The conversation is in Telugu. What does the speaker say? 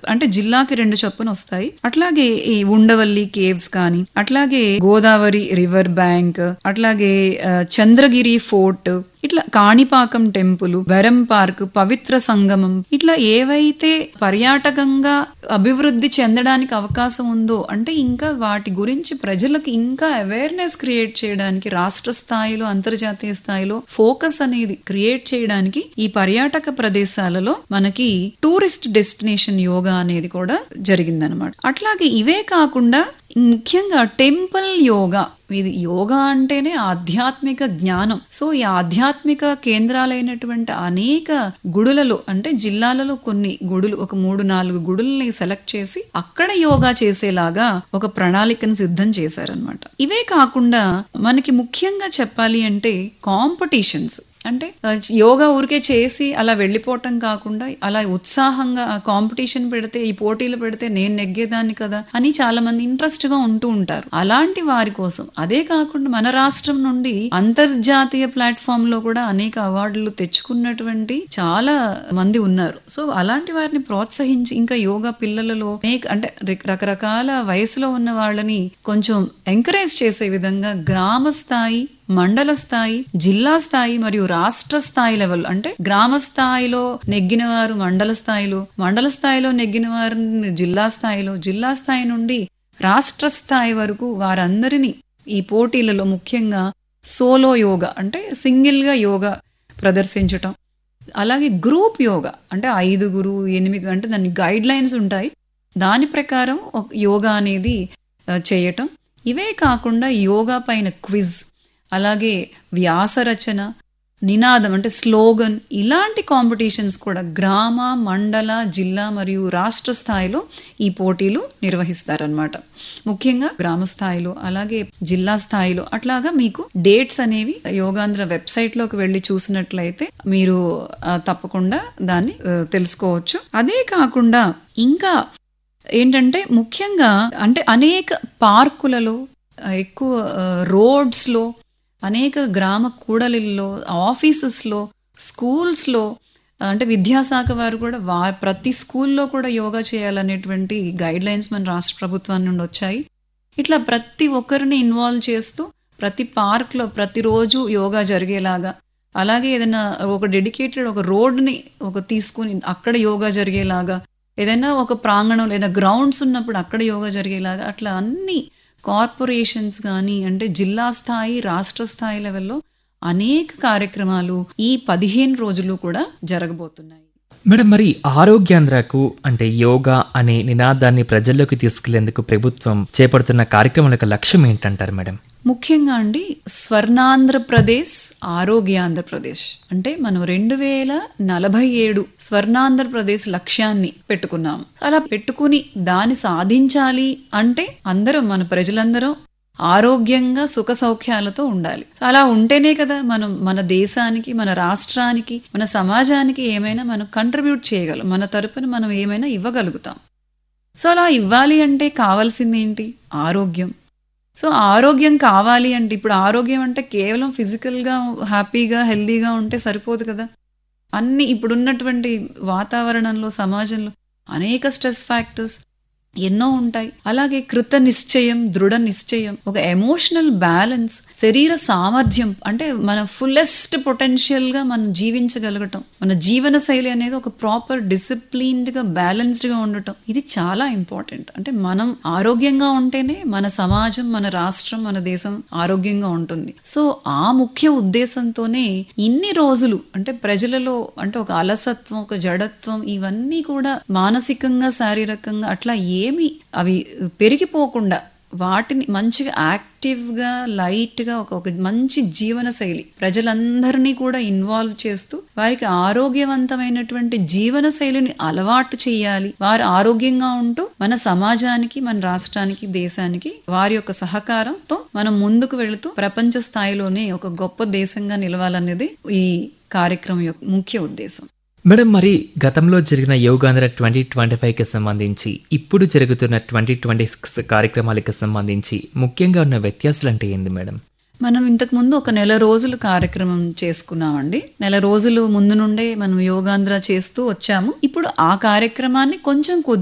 అంటే జిల్లాకి రెండు చొప్పున వస్తాయి అట్లాగే ఈ ఉండవల్లి కేవ్స్ కానీ అట్లాగే గోదావరి రివర్ బ్యాంక్ అట్లాగే ఆ, చంద్రగిరి ఫోర్ట్ ఇట్లా కాణిపాకం టెంపుల్ బెరం పార్క్ పవిత్ర సంగమం ఇట్లా ఏవైతే పర్యాటకంగా అభివృద్ధి చెందడానికి అవకాశం ఉందో అంటే ఇంకా వాటి గురించి ప్రజలకు ఇంకా అవేర్నెస్ క్రియేట్ చేయడానికి రాష్ట్ర స్థాయిలో అంతర్జాతీయ స్థాయిలో ఫోకస్ అనేది క్రియేట్ చేయడానికి ఈ పర్యాటక ప్రదేశాలలో మనకి టూరిస్ట్ డెస్టినేషన్ యోగా అనేది కూడా జరిగిందనమాట అట్లాగే ఇవే కాకుండా ముఖ్యంగా టెంపుల్ యోగా ఇది యోగా అంటేనే ఆధ్యాత్మిక జ్ఞానం సో ఈ ఆధ్యాత్మిక కేంద్రాలైనటువంటి అనేక గుడులలో అంటే జిల్లాలలో కొన్ని గుడులు ఒక మూడు నాలుగు గుడుల్ని సెలెక్ట్ చేసి అక్కడ యోగా చేసేలాగా ఒక ప్రణాళికను సిద్ధం చేశారనమాట ఇవే కాకుండా మనకి ముఖ్యంగా చెప్పాలి అంటే కాంపిటీషన్స్ అంటే ఆ, యోగా ఊరికే చేసి అలా వెళ్ళిపోవటం కాకుండా అలా ఉత్సాహంగా కాంపిటీషన్ పెడితే ఈ పోటీలు పెడితే నేను నెగ్గేదాన్ని కదా అని చాలా మంది ఇంట్రెస్ట్ గా ఉంటూ ఉంటారు అలాంటి వారి కోసం అదే కాకుండా మన రాష్ట్రం నుండి అంతర్జాతీయ ప్లాట్ఫామ్ లో కూడా అనేక అవార్డులు తెచ్చుకున్నటువంటి చాలా మంది ఉన్నారు సో అలాంటి వారిని ప్రోత్సహించి ఇంకా యోగా పిల్లలలో అనేక అంటే రి- రకరకాల వయసులో ఉన్న వాళ్ళని కొంచెం ఎంకరేజ్ చేసే విధంగా గ్రామ స్థాయి మండల స్థాయి జిల్లా స్థాయి మరియు రాష్ట్ర స్థాయి లెవెల్ అంటే గ్రామ స్థాయిలో నెగ్గిన వారు మండల స్థాయిలో మండల స్థాయిలో నెగ్గిన వారిని జిల్లా స్థాయిలో జిల్లా స్థాయి నుండి రాష్ట్ర స్థాయి వరకు వారందరినీ ఈ పోటీలలో ముఖ్యంగా సోలో యోగా అంటే సింగిల్ గా యోగా ప్రదర్శించటం అలాగే గ్రూప్ యోగా అంటే ఐదుగురు ఎనిమిది అంటే దాని గైడ్ లైన్స్ ఉంటాయి దాని ప్రకారం ఒక యోగా అనేది ఆ, చేయటం ఇవే కాకుండా యోగా పైన క్విజ్ అలాగే వ్యాసరచన నినాదం అంటే స్లోగన్ ఇలాంటి కాంపిటీషన్స్ కూడా గ్రామ మండల జిల్లా మరియు రాష్ట్ర స్థాయిలో ఈ పోటీలు నిర్వహిస్తారనమాట ముఖ్యంగా గ్రామ స్థాయిలో అలాగే జిల్లా స్థాయిలో అట్లాగా మీకు డేట్స్ అనేవి యోగాంధ్ర వెబ్సైట్ లోకి వెళ్ళి చూసినట్లయితే మీరు ఆ, తప్పకుండా దాన్ని ఆ, తెలుసుకోవచ్చు అదే కాకుండా ఇంకా ఏంటంటే ముఖ్యంగా అంటే అనేక పార్కులలో ఆ, ఎక్కువ రోడ్స్ లో అనేక గ్రామ కూడలిల్లో ఆఫీసెస్లో స్కూల్స్లో అంటే విద్యాశాఖ వారు కూడా వా ప్రతి స్కూల్లో కూడా యోగా చేయాలనేటువంటి గైడ్ లైన్స్ మన రాష్ట్ర ప్రభుత్వం నుండి వచ్చాయి ఇట్లా ప్రతి ఒక్కరిని ఇన్వాల్వ్ చేస్తూ ప్రతి పార్క్లో ప్రతిరోజు యోగా జరిగేలాగా అలాగే ఏదైనా ఒక డెడికేటెడ్ ఒక రోడ్ని ఒక తీసుకుని అక్కడ యోగా జరిగేలాగా ఏదైనా ఒక ప్రాంగణం లేదా గ్రౌండ్స్ ఉన్నప్పుడు అక్కడ యోగా జరిగేలాగా అట్లా అన్ని కార్పొరేషన్స్ కానీ అంటే జిల్లా స్థాయి రాష్ట్ర స్థాయి లెవెల్లో అనేక కార్యక్రమాలు ఈ పదిహేను రోజులు కూడా జరగబోతున్నాయి మేడం మరి ఆరోగ్యాంధ్రకు అంటే యోగా అనే నినాదాన్ని ప్రజల్లోకి తీసుకెళ్లేందుకు ప్రభుత్వం చేపడుతున్న కార్యక్రమం యొక్క లక్ష్యం ఏంటంటారు మేడం ముఖ్యంగా అండి స్వర్ణాంధ్రప్రదేశ్ ఆరోగ్యాంధ్రప్రదేశ్ అంటే మనం రెండు వేల నలభై ఏడు స్వర్ణాంధ్రప్రదేశ్ లక్ష్యాన్ని పెట్టుకున్నాం అలా పెట్టుకుని దాన్ని సాధించాలి అంటే అందరం మన ప్రజలందరం ఆరోగ్యంగా సుఖ సౌఖ్యాలతో ఉండాలి అలా ఉంటేనే కదా మనం మన దేశానికి మన రాష్ట్రానికి మన సమాజానికి ఏమైనా మనం కంట్రిబ్యూట్ చేయగలం మన తరపున మనం ఏమైనా ఇవ్వగలుగుతాం సో అలా ఇవ్వాలి అంటే కావాల్సింది ఏంటి ఆరోగ్యం సో ఆరోగ్యం కావాలి అంటే ఇప్పుడు ఆరోగ్యం అంటే కేవలం ఫిజికల్గా హ్యాపీగా హెల్దీగా ఉంటే సరిపోదు కదా అన్ని ఇప్పుడున్నటువంటి వాతావరణంలో సమాజంలో అనేక స్ట్రెస్ ఫ్యాక్టర్స్ ఎన్నో ఉంటాయి అలాగే కృత నిశ్చయం దృఢ నిశ్చయం ఒక ఎమోషనల్ బ్యాలెన్స్ శరీర సామర్థ్యం అంటే మన ఫుల్లెస్ట్ పొటెన్షియల్ గా మనం జీవించగలగటం మన జీవన శైలి అనేది ఒక ప్రాపర్ డిసిప్లిన్డ్ గా బ్యాలెన్స్డ్ గా ఉండటం ఇది చాలా ఇంపార్టెంట్ అంటే మనం ఆరోగ్యంగా ఉంటేనే మన సమాజం మన రాష్ట్రం మన దేశం ఆరోగ్యంగా ఉంటుంది సో ఆ ముఖ్య ఉద్దేశంతోనే ఇన్ని రోజులు అంటే ప్రజలలో అంటే ఒక అలసత్వం ఒక జడత్వం ఇవన్నీ కూడా మానసికంగా శారీరకంగా అట్లా ఏమి అవి పెరిగిపోకుండా వాటిని మంచిగా యాక్టివ్గా లైట్గా ఒక ఒక మంచి జీవన శైలి ప్రజలందరినీ కూడా ఇన్వాల్వ్ చేస్తూ వారికి ఆరోగ్యవంతమైనటువంటి జీవన శైలిని అలవాటు చేయాలి వారు ఆరోగ్యంగా ఉంటూ మన సమాజానికి మన రాష్ట్రానికి దేశానికి వారి యొక్క సహకారంతో మనం ముందుకు వెళుతూ ప్రపంచ స్థాయిలోనే ఒక గొప్ప దేశంగా నిలవాలనేది ఈ కార్యక్రమం యొక్క ముఖ్య ఉద్దేశం మేడం మరి గతంలో జరిగిన యోగాంధ్ర ట్వంటీ ట్వంటీ ఫైవ్కి సంబంధించి ఇప్పుడు జరుగుతున్న ట్వంటీ ట్వంటీ సిక్స్ కార్యక్రమాలకు సంబంధించి ముఖ్యంగా ఉన్న వ్యత్యాసాలు అంటే ఏంది మేడం మనం ఇంతకు ముందు ఒక నెల రోజులు కార్యక్రమం చేసుకున్నామండి నెల రోజులు ముందు నుండే మనం యోగాంధ్ర చేస్తూ వచ్చాము ఇప్పుడు ఆ కార్యక్రమాన్ని కొంచెం కొద్ది